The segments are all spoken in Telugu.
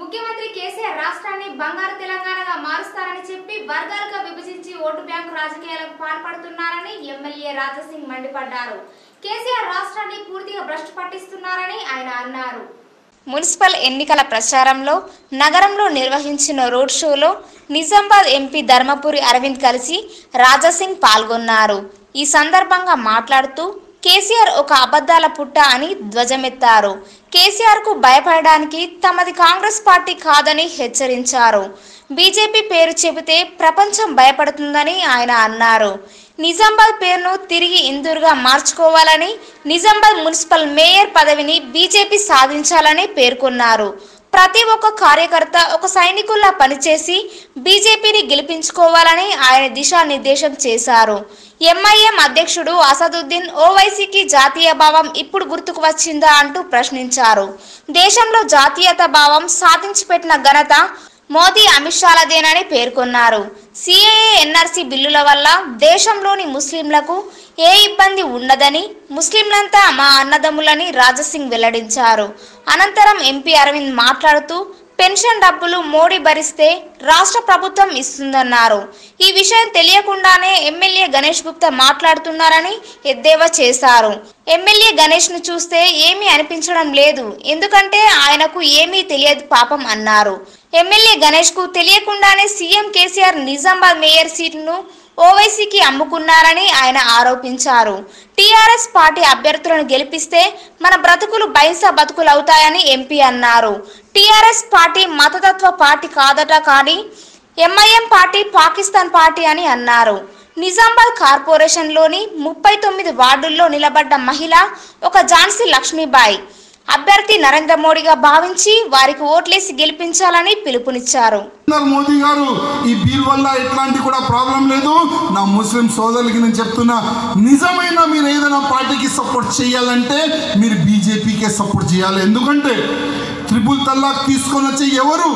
ముఖ్యమంత్రి కేసీఆర్ రాష్ట్రాన్ని బంగారు తెలంగాణగా మారుస్తారని చెప్పి వర్గాలుగా విభజించి ఓటు బ్యాంకు రాజకీయాలకు పాల్పడుతున్నారని ఎమ్మెల్యే రాజాసింగ్ మండిపడ్డారు కేసీఆర్ రాష్ట్రాన్ని పూర్తిగా భ్రష్టు పట్టిస్తున్నారని ఆయన అన్నారు మున్సిపల్ ఎన్నికల ప్రచారంలో నగరంలో నిర్వహించిన రోడ్ షోలో నిజామాబాద్ ఎంపీ ధర్మపురి అరవింద్ కలిసి రాజాసింగ్ పాల్గొన్నారు ఈ సందర్భంగా మాట్లాడుతూ కేసీఆర్ ఒక అబద్ధాల పుట్ట అని ధ్వజమెత్తారు కేసీఆర్ కు భయపడడానికి తమది కాంగ్రెస్ పార్టీ కాదని హెచ్చరించారు బీజేపీ పేరు చెబితే ప్రపంచం భయపడుతుందని ఆయన అన్నారు నిజామాబాద్ పేరును తిరిగి ఇందూరుగా మార్చుకోవాలని నిజామాబాద్ మున్సిపల్ మేయర్ పదవిని బీజేపీ సాధించాలని పేర్కొన్నారు ప్రతి ఒక్క కార్యకర్త ఒక సైనికుల్లా పనిచేసి బీజేపీని గెలిపించుకోవాలని ఆయన దిశానిర్దేశం చేశారు ఎంఐఎం అధ్యక్షుడు అసదుద్దీన్ ఓవైసీకి జాతీయ భావం ఇప్పుడు గుర్తుకు వచ్చిందా అంటూ ప్రశ్నించారు దేశంలో జాతీయత భావం సాధించి పెట్టిన ఘనత మోదీ అమిత్ షాలదేనని పేర్కొన్నారు సిఏఏ ఎన్ఆర్సీ బిల్లుల వల్ల దేశంలోని ముస్లింలకు ఏ ఇబ్బంది ఉండదని ముస్లింలంతా మా అన్నదమ్ములని రాజసింగ్ వెల్లడించారు అనంతరం ఎంపీ అరవింద్ మాట్లాడుతూ పెన్షన్ డబ్బులు మోడీ భరిస్తే రాష్ట్ర ప్రభుత్వం ఇస్తుందన్నారు ఈ విషయం తెలియకుండానే ఎమ్మెల్యే గణేష్ గుప్తా మాట్లాడుతున్నారని ఎద్దేవా చేశారు ఎమ్మెల్యే గణేష్ ను చూస్తే ఏమీ అనిపించడం లేదు ఎందుకంటే ఆయనకు ఏమీ తెలియదు పాపం అన్నారు ఎమ్మెల్యే గణేష్ కు తెలియకుండానే సీఎం కేసీఆర్ నిజామాబాద్ మేయర్ సీటును ఓవైసీకి అమ్ముకున్నారని ఆయన ఆరోపించారు టీఆర్ఎస్ పార్టీ అభ్యర్థులను గెలిపిస్తే మన బ్రతుకులు బైస బతుకులు అవుతాయని ఎంపీ అన్నారు టీఆర్ఎస్ పార్టీ మతతత్వ పార్టీ కాదట కానీ ఎంఐఎం పార్టీ పాకిస్తాన్ పార్టీ అని అన్నారు నిజామాబాద్ కార్పొరేషన్లోని ముప్పై తొమ్మిది వార్డుల్లో నిలబడ్డ మహిళ ఒక ఝాన్సీ లక్ష్మీబాయి అభ్యర్థి నరేంద్ర మోడీగా భావించి వారికి ఓట్లేసి గెలిపించాలని పిలుపునిచ్చారు నరేంద్ర మోదీ గారు ఈ బిల్ వల్ల ఎట్లాంటి కూడా ప్రాబ్లం లేదు నా ముస్లిం సోదరులకి నేను చెప్తున్నా నిజమైన మీరు ఏదైనా పార్టీకి సపోర్ట్ చేయాలంటే మీరు బీజేపీకే సపోర్ట్ చేయాలి ఎందుకంటే త్రిపుల్ తల్లాక్ తీసుకొని వచ్చే ఎవరు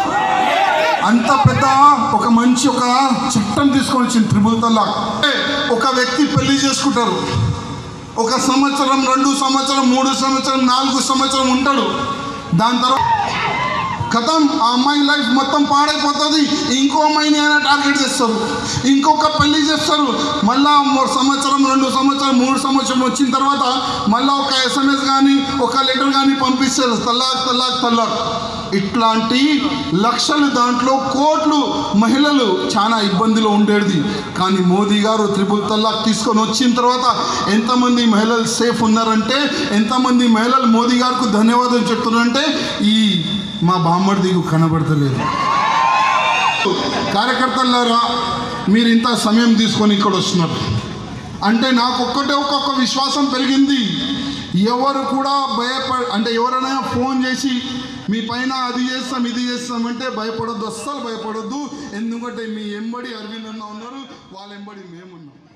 అంత పెద్ద ఒక మంచి ఒక చట్టం తీసుకొని వచ్చింది త్రిపుల్ తల్లాక్ ఒక వ్యక్తి పెళ్లి చేసుకుంటారు ఒక సంవత్సరం రెండు సంవత్సరం మూడు సంవత్సరం నాలుగు సంవత్సరం ఉంటాడు దాని తర్వాత కథం ఆ అమ్మాయి లైఫ్ మొత్తం పాడైపోతుంది ఇంకో అమ్మాయిని అయినా టార్గెట్ చేస్తారు ఇంకొక పెళ్లి చేస్తారు మళ్ళా మో- సంవత్సరం రెండు సంవత్సరం మూడు సంవత్సరం వచ్చిన తర్వాత మళ్ళా ఒక ఎస్ఎంఎస్ కానీ ఒక లెటర్ కానీ పంపిస్తారు తల్లాక్ తల్లాక్ తల్లాక్ ఇట్లాంటి లక్షలు దాంట్లో కోట్లు మహిళలు చాలా ఇబ్బందిలో ఉండేది కానీ మోదీ గారు త్రిపుల్ తల్లాక్ తీసుకొని వచ్చిన తర్వాత ఎంతమంది మహిళలు సేఫ్ ఉన్నారంటే ఎంతమంది మహిళలు మోదీ గారికి ధన్యవాదాలు చెప్తున్నారంటే ఈ మా బామ్మడిదికు కనబడతలేదు కార్యకర్తలారా మీరు ఇంత సమయం తీసుకొని ఇక్కడ వస్తున్నారు అంటే నాకు ఒక్కటే ఒక్కొక్క విశ్వాసం పెరిగింది ఎవరు కూడా భయపడ అంటే ఎవరైనా ఫోన్ చేసి మీ పైన అది చేస్తాం ఇది చేస్తాం అంటే భయపడొద్దు అస్సలు భయపడొద్దు ఎందుకంటే మీ ఎంబడి అరవింద్ అన్న ఉన్నారు వాళ్ళ ఎంబడి మేమున్నాం